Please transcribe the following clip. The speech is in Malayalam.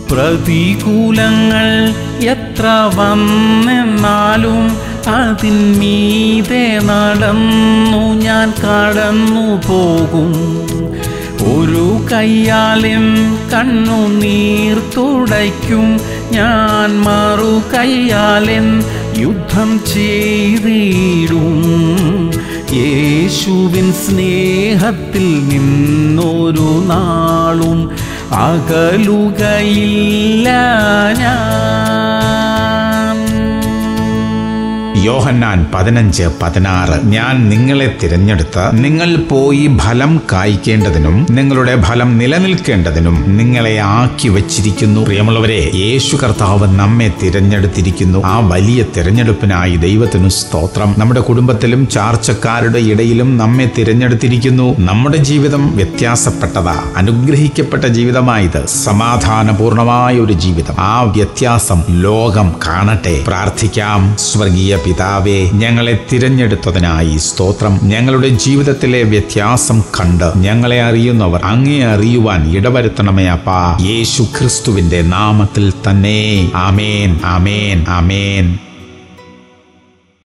പ്രതികൂലങ്ങൾ എത്ര വന്നെന്നാലും അതിന്മീതെ നടന്നു ഞാൻ കടന്നു പോകും ഒരു കയ്യാലും കണ്ണുനീർ തുടയ്ക്കും ഞാൻ മറു കയ്യാലൻ യുദ്ധം ചെയ്തിടും യേശുവിൻ സ്നേഹത്തിൽ നിന്നൊരു നാളും അകലുകയില്ല ഞാൻ യോഹന്നാൻ പതിനഞ്ച് പതിനാറ് ഞാൻ നിങ്ങളെ തിരഞ്ഞെടുത്ത് നിങ്ങൾ പോയി ഫലം കായ്ക്കേണ്ടതിനും നിങ്ങളുടെ ഫലം നിലനിൽക്കേണ്ടതിനും നിങ്ങളെ ആക്കി വച്ചിരിക്കുന്നു പ്രിയമുള്ളവരെ യേശു കർത്താവ് നമ്മെ തിരഞ്ഞെടുത്തിരിക്കുന്നു ആ വലിയ തിരഞ്ഞെടുപ്പിനായി ദൈവത്തിനു സ്തോത്രം നമ്മുടെ കുടുംബത്തിലും ചാർച്ചക്കാരുടെ ഇടയിലും നമ്മെ തിരഞ്ഞെടുത്തിരിക്കുന്നു നമ്മുടെ ജീവിതം വ്യത്യാസപ്പെട്ടതാ അനുഗ്രഹിക്കപ്പെട്ട ജീവിതമായത് സമാധാനപൂർണമായ ഒരു ജീവിതം ആ വ്യത്യാസം ലോകം കാണട്ടെ പ്രാർത്ഥിക്കാം സ്വർഗീയ പിതാവേ ഞങ്ങളെ തിരഞ്ഞെടുത്തതിനായി സ്തോത്രം ഞങ്ങളുടെ ജീവിതത്തിലെ വ്യത്യാസം കണ്ട് ഞങ്ങളെ അറിയുന്നവർ അങ്ങേ അറിയുവാൻ ഇടവരുത്തണമേ അപ്പാ യേശു ക്രിസ്തുവിന്റെ നാമത്തിൽ തന്നെ ആമേൻ ആമേൻ ആമേൻ